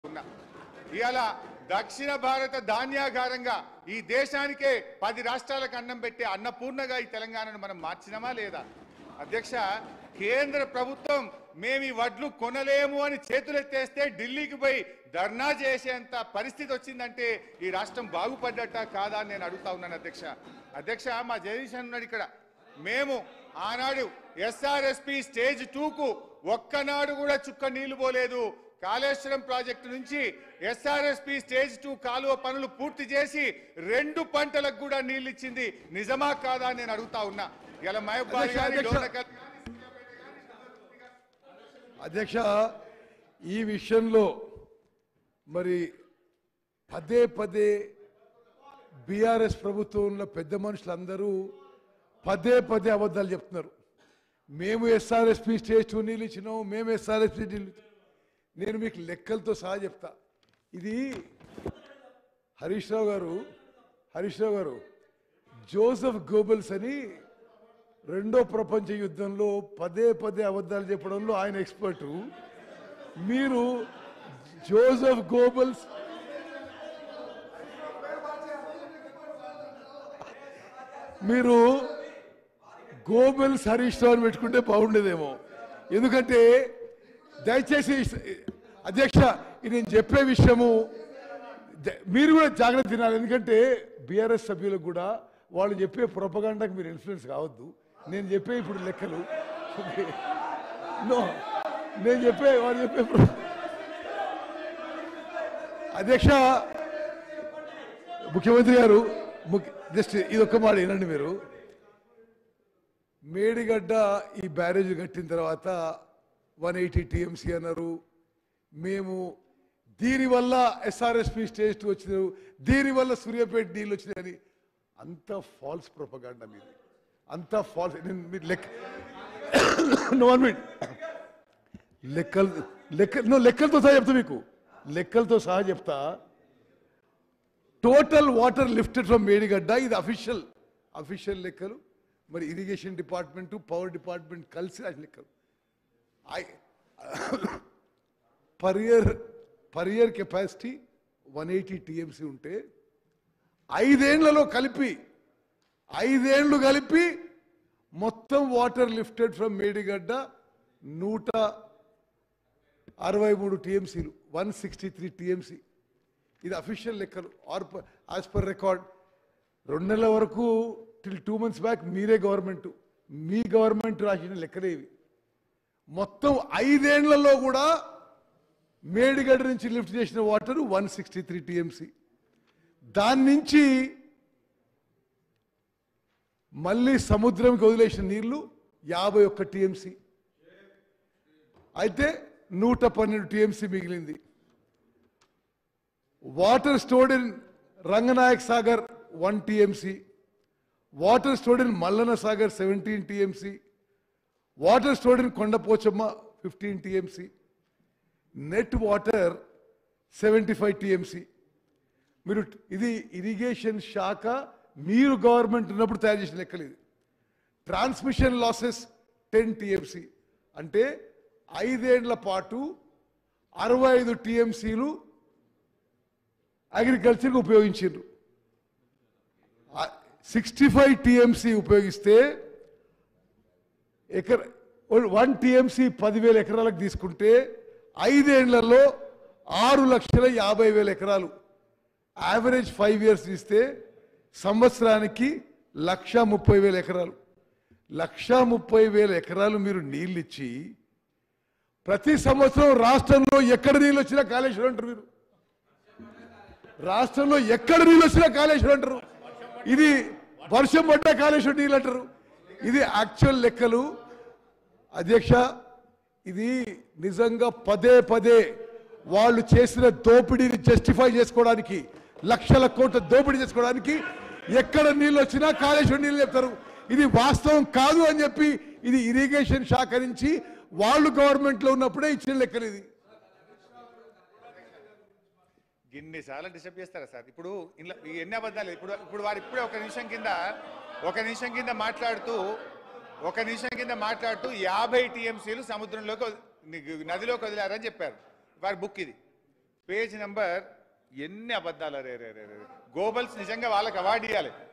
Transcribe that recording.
ఉన్నా ఇవాళ దక్షిణ భారత ధాన్యాగారంగా ఈ దేశానికే పది రాష్ట్రాలకు అన్నం పెట్టే అన్నపూర్ణగా ఈ తెలంగాణను మనం మార్చినామా లేదా అధ్యక్ష కేంద్ర ప్రభుత్వం మేము ఈ వడ్లు కొనలేము అని చేతులెత్తేస్తే ఢిల్లీకి పోయి ధర్నా చేసేంత పరిస్థితి వచ్చిందంటే ఈ రాష్ట్రం బాగుపడ్డట కాదా అని నేను అడుగుతా ఉన్నాను అధ్యక్ష అధ్యక్ష మా జగదీశ్ అన్న ఉన్నాడు ఇక్కడ మేము ఆనాడు ఎస్ఆర్ఎస్పి స్టేజ్ టూకు ఒక్కనాడు కూడా చుక్క నీళ్లు పోలేదు కాళేశ్వరం ప్రాజెక్టు నుంచి ఎస్ఆర్ఎస్పి స్టేజ్ టూ కాలువ పనులు పూర్తి చేసి రెండు పంటలకు కూడా నీళ్లు ఇచ్చింది నిజమా కాదా అని నేను అడుగుతా ఉన్నా ఇలా మహబూబాద్ అధ్యక్ష, గాని, అధ్యక్ష. డోర్నకల్ అధ్యక్ష ఈ విషయంలో మరి పదే పదే బీఆర్ఎస్ ప్రభుత్వంలో పెద్ద మనుషులందరూ పదే పదే అబద్ధాలు చెప్తున్నారు మేము ఎస్ఆర్ఎస్పి స్టేజ్ టూ నీళ్ళు ఇచ్చినాం మేము ఎస్ఆర్ఎస్పి నీళ్ళు నేను మీకు లెక్కలతో సహా చెప్తా ఇది హరీష్ రావు గారు హరీష్ రావు గారు జోసెఫ్ గోబెల్స్ అని రెండో ప్రపంచ యుద్ధంలో పదే పదే అబద్ధాలు చెప్పడంలో ఆయన ఎక్స్పర్టు మీరు జోసెఫ్ గోబెల్స్ మీరు గోబెల్స్ హరీష్ రావు అని పెట్టుకుంటే బాగుండేదేమో ఎందుకంటే దయచేసి అధ్యక్ష ఇది నేను చెప్పే విషయము ద- మీరు కూడా జాగ్రత్త తినాలి ఎందుకంటే బీఆర్ఎస్ సభ్యులకు కూడా వాళ్ళు చెప్పే ప్రొపగాండాకి మీరు ఇన్ఫ్లుయెన్స్ కావద్దు నేను చెప్పే ఇప్పుడు లెక్కలు నో నేను చెప్పే వాళ్ళు చెప్పే pro- అధ్యక్ష ముఖ్యమంత్రి గారు జస్ట్ ఇది ఒక్క మాట వినండి మీరు మేడిగడ్డ ఈ బ్యారేజ్ కట్టిన తర్వాత వన్ ఎయిటీ టీఎంసీ అన్నారు మేము దీనివల్ల ఎస్ఆర్ఎస్పి స్టేజ్ టూ వచ్చినారు దీనివల్ల సూర్యాపేట నీళ్ళు వచ్చినాయని అంత ఫాల్స్ ప్రొపగాండా మీది అంత ఫాల్స్ నేను మీరు లెక్క నో వన్ మినిట్ లెక్కలు లెక్క నో లెక్కలతో సహా చెప్తా మీకు లెక్కలతో సహా చెప్తా total water lifted from Medigadda ఇది అఫీషియల్ అఫీషియల్ లెక్కలు మరి ఇరిగేషన్ డిపార్ట్మెంట్ పవర్ డిపార్ట్మెంట్ కలిసి రాసిన లెక్కలు per year per year capacity one eighty TMC ఉంటే ఐదేళ్లలో కలిపి ఐదేళ్లు కలిపి మొత్తం వాటర్ లిఫ్టెడ్ ఫ్రమ్ మేడిగడ్డ నూట అరవై మూడు టీఎంసీలు వన్ సిక్స్టీ త్రీ టీఎంసీ ఇది అఫీషియల్ లెక్కలు ఆర్ యాజ్ పర్ రికార్డ్ రెండు నెలల వరకు టిల్ టూ మంత్స్ బ్యాక్ మీరే గవర్నమెంట్ మీ గవర్నమెంట్ రాసిన లెక్కలే ఇవి మొత్తం ఐదేళ్లలో కూడా మేడిగడ్డ నుంచి లిఫ్ట్ చేసిన water one sixty three TMC దాని నుంచి మళ్ళీ సముద్రంకి వదిలేసిన నీళ్లు యాభై ఒక్క టీఎంసీ అయితే నూట పన్నెండు టీఎంసీ మిగిలింది water stored in Ranganayak Sagar one TMC water stored in Mallanna Sagar seventeen TMC water stored in Kondapochamma fifteen TMC net water seventy five TMC మీరు ఇది ఇరిగేషన్ శాఖ మీరు గవర్నమెంట్ ఉన్నప్పుడు తయారు చేసిన లెక్కలు ఇది ట్రాన్స్మిషన్ లాసెస్ టెన్ టీఎంసీ అంటే ఐదేండ్ల పాటు అరవై ఐదు టీఎంసీలు అగ్రికల్చర్కి ఉపయోగించారు సిక్స్టీ ఫైవ్ టీఎంసీ ఉపయోగిస్తే ఎకర వన్ టీఎంసీ పదివేల ఎకరాలకు తీసుకుంటే ఐదేళ్లలో ఆరు లక్షల యాభై వేల ఎకరాలు యావరేజ్ ఫైవ్ ఇయర్స్ ఇస్తే సంవత్సరానికి లక్ష ముప్పై వేల ఎకరాలు లక్ష ముప్పై వేల ఎకరాలు మీరు నీళ్ళు ఇచ్చి ప్రతి సంవత్సరం రాష్ట్రంలో ఎక్కడ నీళ్ళు వచ్చినా కాళేశ్వరం అంటారు మీరు రాష్ట్రంలో ఎక్కడ నీళ్ళు వచ్చినా కాళేశ్వరం అంటారు ఇది వర్షం పడ్డా కాళేశ్వరం నీళ్ళు అంటారు ఇది యాక్చువల్ లెక్కలు అధ్యక్ష ఇది నిజంగా పదే పదే వాళ్ళు చేసిన దోపిడీని జస్టిఫై చేసుకోవడానికి లక్షల కోట్ల దోపిడీ చేసుకోవడానికి ఎక్కడ నీళ్ళు వచ్చినా కాళేశ్వరం నీళ్ళు చెప్తారు ఇది వాస్తవం కాదు అని చెప్పి ఇది ఇరిగేషన్ శాఖ నుంచి వాళ్ళు గవర్నమెంట్లో ఉన్నప్పుడే ఇచ్చిన లెక్కలు ఇది ఇన్నిసార్లు డిస్టర్బ్ చేస్తారా సార్ ఇప్పుడు ఇంట్లో ఈ ఎన్ని అబద్ధాలు ఇప్పుడు ఇప్పుడు వారు ఇప్పుడే ఒక నిమిషం కింద ఒక నిమిషం కింద మాట్లాడుతూ ఒక నిమిషం కింద మాట్లాడుతూ యాభై టీఎంసీలు సముద్రంలోకి వద్- ని- నదిలోకి వదిలారని చెప్పారు వారి బుక్ ఇది పేజ్ నెంబర్ ఎన్ని అబద్ధాలు రే రే రే రే గోబల్స్ నిజంగా వాళ్ళకి అవార్డు ఇవ్వాలి